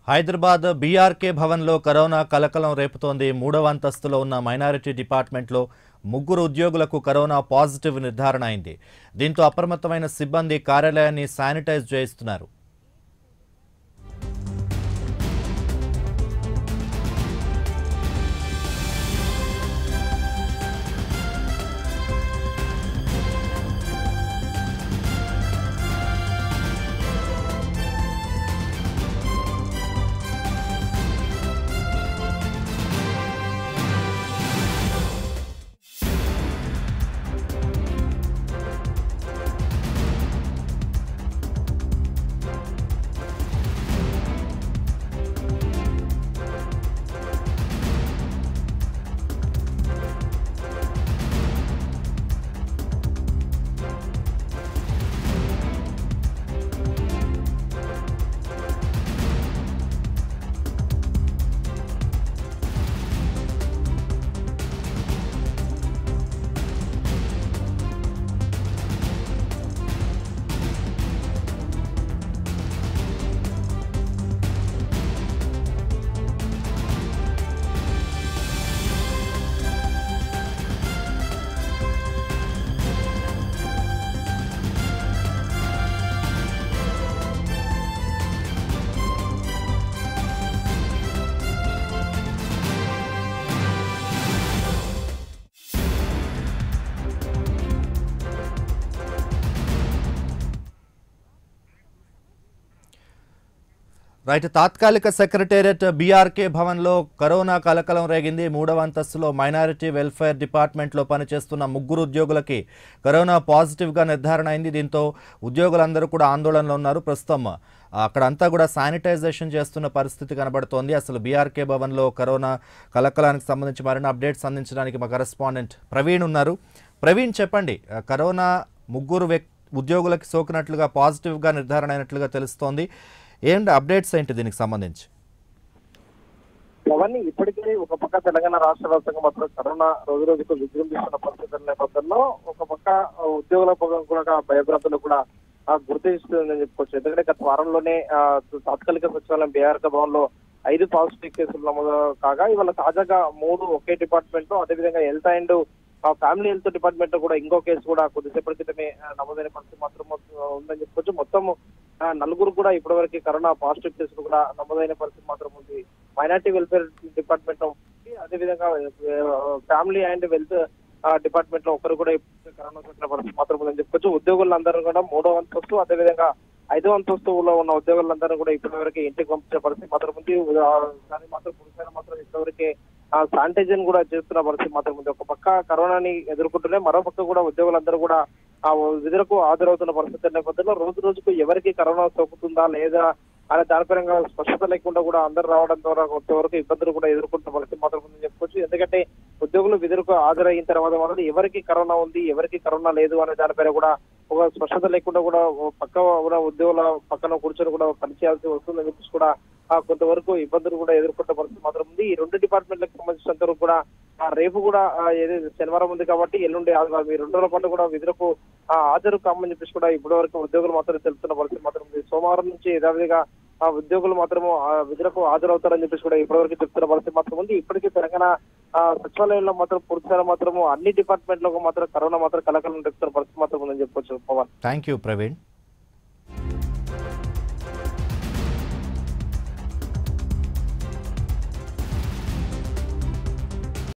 Hyderabad BRK భవన్లో corona కలకలం రేపుతోంది మూడవ అంతస్తులో ఉన్న మైనారిటీ డిపార్ట్మెంట్లో ముగ్గురు ఉద్యోగులకు కరోనా పాజిటివ్ నిర్ధారణ అయింది దీంతో అప్రమత్తమైన సిబ్బంది కార్యాలయాన్ని శానిటైజ్ చేయిస్తున్నారు రైట్ తాత్కాలిక సెక్రటేరియట్ బీఆర్కే భవన్లో కరోనా కలకలం రేగింది మూడవ అంతస్తులో మైనారిటీ వెల్ఫేర్ డిపార్ట్మెంట్లో పనిచేస్తున్న ముగ్గురు ఉద్యోగులకి కరోనా పాజిటివ్గా నిర్ధారణ అయింది దీంతో ఉద్యోగులందరూ కూడా ఆందోళనలో ఉన్నారు ప్రస్తుతం అక్కడంతా కూడా శానిటైజేషన్ చేస్తున్న పరిస్థితి కనబడుతోంది అసలు బీఆర్కే భవన్లో కరోనా కలకలానికి సంబంధించి మరిన్ని అప్డేట్స్ అందించడానికి మా కరెస్పాండెంట్ ప్రవీణ్ ఉన్నారు ప్రవీణ్ చెప్పండి ఆ, కరోనా ముగ్గురు వ్యక్ ఉద్యోగులకి సోకినట్లుగా పాజిటివ్గా నిర్ధారణ అయినట్లుగా తెలుస్తోంది ఏంటి అప్డేట్స్ ఏంటి దీనికి సంబంధించి అవన్నీ ఇప్పటికే ఒక పక్క తెలంగాణ రాష్ట్ర వ్యాప్తంగా మాత్రం కరోనా రోజు రోజుకు విజృంభిస్తున్న పరిస్థితుల నేపథ్యంలో ఒక పక్క ఉద్యోగుల పక్కన కూడా భయభ్రాంతులు కూడా ఆ, గుర్తిస్తుందని చెప్పుకోవచ్చు ఎందుకంటే గత వారంలోనే ఆ, తాత్కాలిక సచివాలయం బీఆర్ భవన్ లో ఐదు పాజిటివ్ కేసులు నమోదు కాగా ఇవాళ తాజాగా మూడు ఒకే డిపార్ట్మెంట్ లో అదేవిధంగా health and family health department లో కూడా ఇంకో కేసు కూడా కొద్దిసేపటి క్రితమే ఆ, నమోదైన పరిస్థితి మాత్రం ఆ, ఉందని చెప్పుకోవచ్చు మొత్తం ఆ, నలుగురు కూడా ఇప్పటివరకు కరోనా పాజిటివ్ కేసులు కూడా నమోదైన పరిస్థితి మాత్రం ఉంది మైనార్టీ వెల్ఫేర్ డిపార్ట్మెంట్ లో ఉంది. అదేవిధంగా ఫ్యామిలీ అండ్ వెల్త్ డిపార్ట్మెంట్ లో ఒకరు కూడా ఇప్పుడు కరోనా సోకిన పరిస్థితి మాత్రం ఉందని చెప్పుకోవచ్చు ఉద్యోగులందరూ కూడా మూడో అంతస్తు అదేవిధంగా ఐదో అంతస్తులో ఉన్న ఉద్యోగులందరూ కూడా ఇప్పటివరకు ఇంటికి పంపించే పరిస్థితి మాత్రం ఉంది ఆ, కానీ మాత్రం పురుషులు మాత్రం ఇప్పటివరకే శానిటైజన్ కూడా చేస్తున్న పరిస్థితి మాత్రం ఉంది ఒక పక్క కరోనాని ఎదుర్కొంటూనే మరో పక్క కూడా ఉద్యోగులందరూ కూడా ఆ విధులకు హాజరవుతున్న పరిస్థితి నేపథ్యంలో రోజు రోజుకు ఎవరికి కరోనా సోకుతుందా లేదా అనే దానిపరంగా స్పష్టత లేకుండా కూడా అందరూ రావడం ద్వారా కొంతవరకు ఇబ్బందులు కూడా ఎదుర్కొంటున్న పరిస్థితి మాత్రం ఉందని చెప్పుకోవచ్చు ఎందుకంటే ఉద్యోగులు విధులకు హాజరైన తర్వాత మాత్రం ఎవరికి కరోనా ఉంది ఎవరికి కరోనా లేదు అనే దానిపైన కూడా ఒక స్పష్టత లేకుండా కూడా ఓ పక్క ఉన్న ఉద్యోగుల పక్కన కూర్చొని కూడా పనిచేయాల్సి వస్తుందని చెప్పేసి కూడా ఆ కొంతవరకు ఇబ్బందులు కూడా ఎదుర్కొంటున్న పరిస్థితి మాత్రం ఉంది ఈ రెండు డిపార్ట్మెంట్లకు సంబంధించినంత వరకు కూడా ఆ రేపు కూడా ఆ ఏదైతే శనివారం ఉంది కాబట్టి ఎల్లుండి ఆదివారం ఈ రెండు రోజుల పాటు కూడా విధులకు ఆ హాజరు కామని చెప్పేసి కూడా ఇప్పటి వరకు ఉద్యోగులు మాత్రం తెలుస్తున్న పరిస్థితి మాత్రం ఉంది సోమవారం నుంచి యథావిధిగా ఆ ఉద్యోగులు మాత్రము ఆ విధులకు హాజరవుతారని చెప్పేసి కూడా ఇప్పటివరకు చెప్తున్న పరిస్థితి మాత్రం ఉంది ఇప్పటికీ తెలంగాణ ఆ సచివాలయంలో మాత్రం పూర్తిగా మాత్రము అన్ని డిపార్ట్మెంట్లకు మాత్రం కరోనా మాత్రం కలకలం చెప్తున్న పరిస్థితి మాత్రం ఉందని చెప్పొచ్చు పవన్ థ్యాంక్ యూ ప్రవీణ్